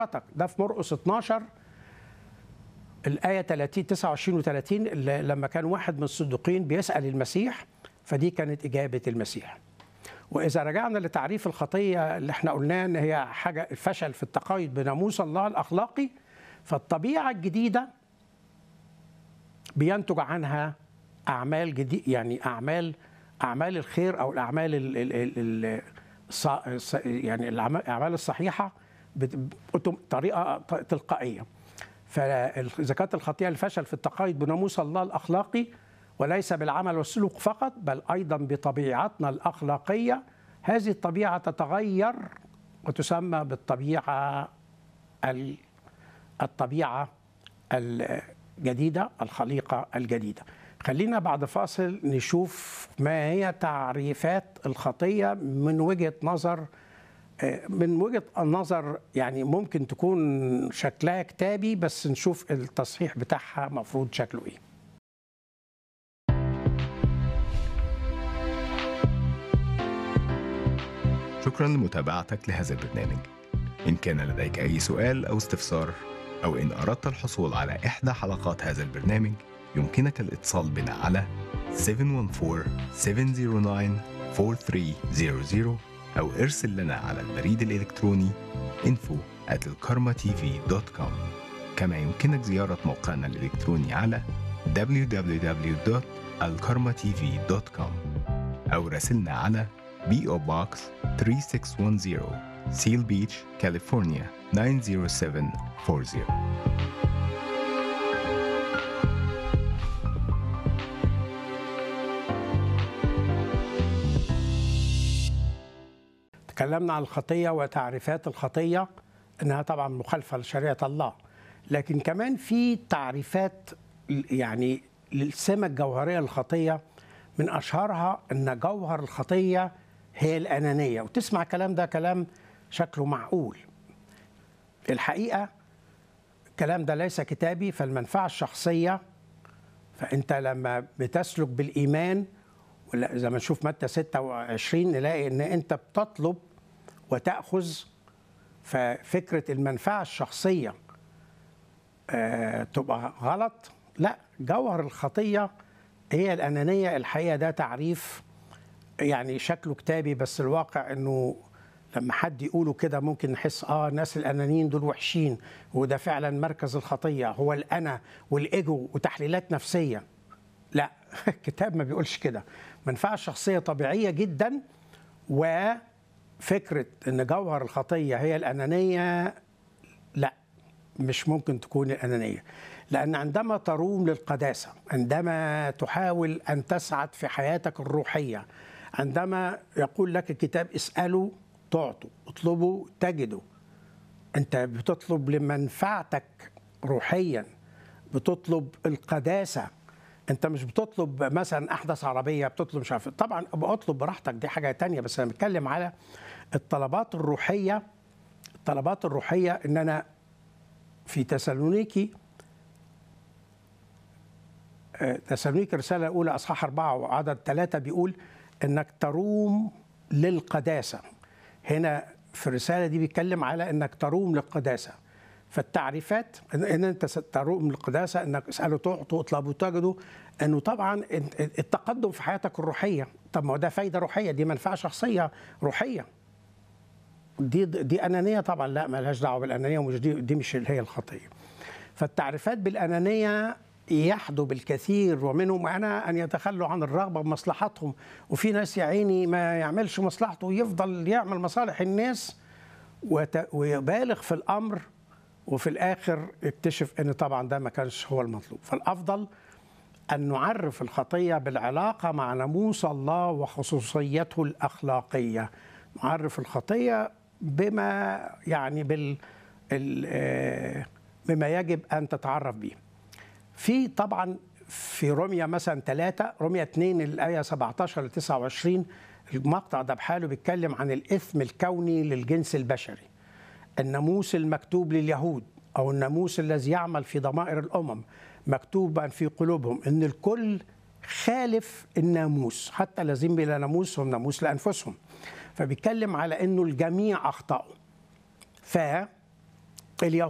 حضرتك ده في مرقس 12 الآية 30 29 و30 لما كان واحد من الصديقين بيسأل المسيح فدي كانت إجابة المسيح وإذا رجعنا لتعريف الخطية اللي احنا قلناه إن هي حاجة الفشل في التقايد بناموس الله الأخلاقي فالطبيعة الجديدة بينتج عنها أعمال جديد يعني أعمال أعمال الخير أو الأعمال ال ال ال ال الص- يعني الأعمال الصحيحة بطريقة تلقائية فإذا كانت الخطيئة الفشل في التقايد بناموس الله الأخلاقي وليس بالعمل والسلوك فقط بل أيضا بطبيعتنا الأخلاقية هذه الطبيعة تتغير وتسمى بالطبيعة ال- الطبيعة الجديدة الخليقة الجديدة خلينا بعد فاصل نشوف ما هي تعريفات الخطية من وجهة نظر من وجهة النظر يعني ممكن تكون شكلها كتابي بس نشوف التصحيح بتاعها مفروض شكله ايه شكرا لمتابعتك لهذا البرنامج إن كان لديك أي سؤال أو استفسار أو إن أردت الحصول على إحدى حلقات هذا البرنامج يمكنك الاتصال بنا على 714-709-4300 أو ارسل لنا على البريد الإلكتروني info at الكارما-tv.com كما يمكنك زيارة موقعنا الإلكتروني على www.alkarmatv.com أو راسلنا على PO Box 3610 Seal Beach, California 90740 تكلمنا عن الخطية وتعريفات الخطية انها طبعا مخالفة لشريعة الله لكن كمان في تعريفات يعني للسمة الجوهرية للخطية من أشهرها أن جوهر الخطية هي الأنانية وتسمع الكلام ده كلام شكله معقول الحقيقة الكلام ده ليس كتابي فالمنفعة الشخصية فأنت لما بتسلك بالإيمان ولا زي ما نشوف متى 26 نلاقي ان انت بتطلب وتاخذ ففكره المنفعه الشخصيه آه تبقى غلط لا جوهر الخطيه هي الانانيه الحقيقه ده تعريف يعني شكله كتابي بس الواقع انه لما حد يقوله كده ممكن نحس اه الناس الانانيين دول وحشين وده فعلا مركز الخطيه هو الانا والايجو وتحليلات نفسيه لا الكتاب ما بيقولش كده منفعة الشخصية طبيعية جدا وفكرة ان جوهر الخطية هي الأنانية لا مش ممكن تكون الأنانية لأن عندما تروم للقداسة عندما تحاول أن تسعد في حياتك الروحية عندما يقول لك الكتاب اسألوا تعطوا اطلبوا تجدوا أنت بتطلب لمنفعتك روحيا بتطلب القداسه انت مش بتطلب مثلا احدث عربيه بتطلب مش عارف طبعا اطلب براحتك دي حاجه تانية بس انا بتكلم على الطلبات الروحيه الطلبات الروحيه ان انا في تسالونيكي تسالونيكي الرساله الاولى اصحاح اربعه وعدد ثلاثه بيقول انك تروم للقداسه هنا في الرساله دي بيتكلم على انك تروم للقداسه فالتعريفات ان انت تروم القداسه انك اسالوا تعطوا اطلبوا تجدوا انه طبعا التقدم في حياتك الروحيه طب ما هو ده فايده روحيه دي منفعه شخصيه روحيه دي دي انانيه طبعا لا ما لهاش دعوه بالانانيه ومش دي دي مش هي الخطيه فالتعريفات بالانانيه يحدو بالكثير ومنهم انا ان يتخلوا عن الرغبه بمصلحتهم وفي ناس يا عيني ما يعملش مصلحته ويفضل يعمل مصالح الناس ويبالغ في الامر وفي الاخر اكتشف ان طبعا ده ما كانش هو المطلوب فالافضل ان نعرف الخطيه بالعلاقه مع ناموس الله وخصوصيته الاخلاقيه نعرف الخطيه بما يعني بال بما يجب ان تتعرف به في طبعا في روميا مثلا ثلاثة روميا 2 الآية 17 ل 29 المقطع ده بحاله بيتكلم عن الإثم الكوني للجنس البشري الناموس المكتوب لليهود او الناموس الذي يعمل في ضمائر الامم مكتوبا في قلوبهم ان الكل خالف الناموس حتى الذين بلا ناموس هم ناموس لانفسهم فبيتكلم على انه الجميع اخطاوا ف اليهود